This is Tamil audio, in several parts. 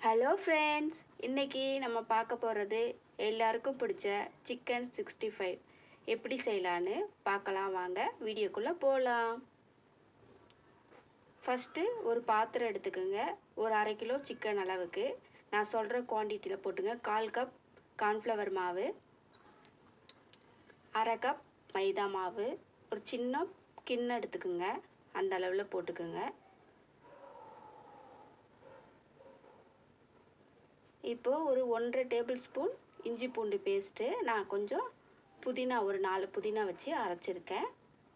ஹலோ ஃப்ரெண்ட்ஸ் இன்றைக்கி நம்ம பார்க்க போகிறது எல்லாருக்கும் பிடிச்ச சிக்கன் சிக்ஸ்டி ஃபைவ் எப்படி செய்யலான்னு பார்க்கலாம் வாங்க வீடியோக்குள்ளே போகலாம் ஃபஸ்ட்டு ஒரு பாத்திரம் எடுத்துக்கோங்க ஒரு அரை கிலோ சிக்கன் அளவுக்கு நான் சொல்கிற குவான்டிட்டியில் போட்டுங்க கால் கப் கார்ன்ஃப்ளவர் மாவு அரை கப் மைதா மாவு ஒரு சின்ன கிண்ணம் எடுத்துக்கோங்க அந்த அளவில் போட்டுக்கோங்க இப்போது ஒரு ஒன்றரை டேபிள் ஸ்பூன் இஞ்சி பூண்டு பேஸ்ட்டு நான் கொஞ்சம் புதினா ஒரு நாலு புதினா வச்சு அரைச்சிருக்கேன்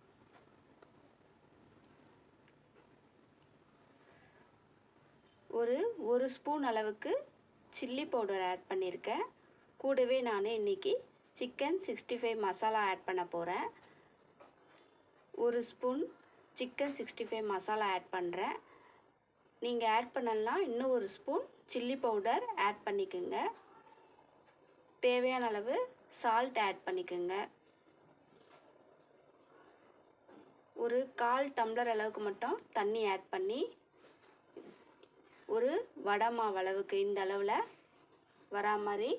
ஒரு ஒரு ஸ்பூன் அளவுக்கு சில்லி பவுடர் ஆட் பண்ணியிருக்கேன் கூடவே நான் இன்றைக்கி சிக்கன் சிக்ஸ்டி ஃபைவ் மசாலா ஆட் பண்ண போகிறேன் ஒரு ஸ்பூன் சிக்கன் சிக்ஸ்டி ஃபைவ் மசாலா ஆட் பண்ணுறேன் நீங்கள் ஆட் பண்ணலாம் இன்னும் ஒரு ஸ்பூன் சில்லி பவுடர் ஆட் பண்ணிக்கோங்க தேவையான அளவு சால்ட் ஆட் பண்ணிக்கோங்க ஒரு கால் டம்ளர் அளவுக்கு மட்டும் தண்ணி ஆட் பண்ணி ஒரு வடை மாவு அளவுக்கு இந்த அளவில் வரா மாதிரி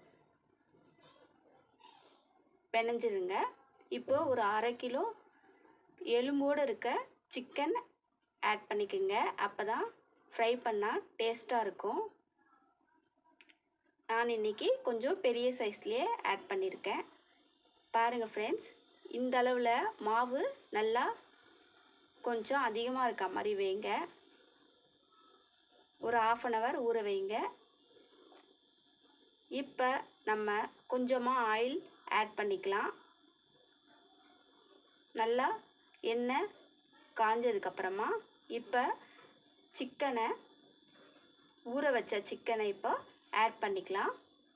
பிணைஞ்சிருங்க இப்போது ஒரு அரை கிலோ எலும்போடு இருக்க சிக்கன் ஆட் பண்ணிக்கோங்க அப்போ தான் ஃப்ரை பண்ணால் டேஸ்ட்டாக இருக்கும் நான் இன்றைக்கி கொஞ்சம் பெரிய சைஸ்லேயே ஆட் பண்ணியிருக்கேன் பாருங்கள் ஃப்ரெண்ட்ஸ் இந்த அளவில் மாவு நல்லா கொஞ்சம் அதிகமாக இருக்க மாதிரி வைங்க ஒரு ஆஃப் அன் ஹவர் ஊற வைங்க இப்போ நம்ம கொஞ்சமாக ஆயில் ஆட் பண்ணிக்கலாம் நல்லா எண்ணெய் காஞ்சதுக்கப்புறமா இப்போ சிக்கனை ஊற வச்ச சிக்கனை இப்போ ஆட் பண்ணிக்கலாம்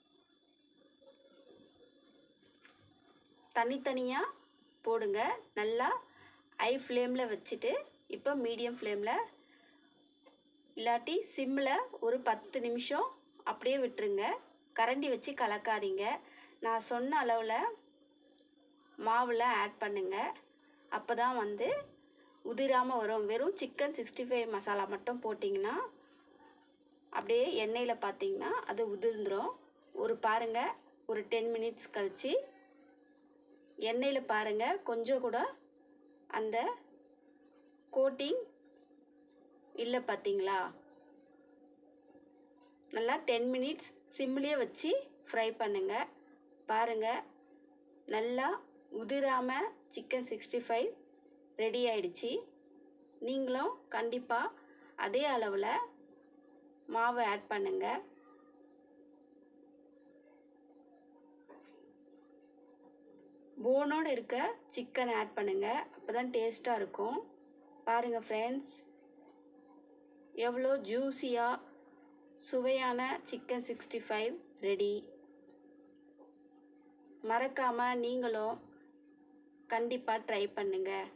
தனித்தனியாக போடுங்க நல்லா ஹை ஃப்ளேமில் வச்சுட்டு இப்போ மீடியம் ஃப்ளேமில் இல்லாட்டி சிம்மில் ஒரு பத்து நிமிஷம் அப்படியே விட்டுருங்க கரண்டி வச்சு கலக்காதீங்க நான் சொன்ன அளவில் மாவில் ஆட் பண்ணுங்கள் அப்போ தான் வந்து உதிராமல் வரும் வெறும் சிக்கன் சிக்ஸ்டி ஃபைவ் மசாலா மட்டும் போட்டிங்கன்னா அப்படியே எண்ணெயில் பார்த்தீங்கன்னா அது உதிர்ந்துடும் ஒரு பாருங்கள் ஒரு டென் மினிட்ஸ் கழித்து எண்ணெயில் பாருங்கள் கொஞ்சம் கூட அந்த கோட்டிங் இல்லை பார்த்தீங்களா நல்லா டென் மினிட்ஸ் சிம்லேயே வச்சு ஃப்ரை பண்ணுங்கள் பாருங்கள் நல்லா உதிராமல் சிக்கன் சிக்ஸ்டி ஃபைவ் ரெடி ஆயிடுச்சு நீங்களும் கண்டிப்பாக அதே அளவில் மாவு ஆட் பண்ணுங்கள் போனோடு இருக்க சிக்கன் ஆட் பண்ணுங்கள் அப்போ தான் டேஸ்ட்டாக இருக்கும் பாருங்கள் ஃப்ரெண்ட்ஸ் எவ்வளோ ஜூஸியாக சுவையான சிக்கன் சிக்ஸ்டி ஃபைவ் ரெடி மறக்காமல் நீங்களும் கண்டிப்பாக ட்ரை பண்ணுங்கள்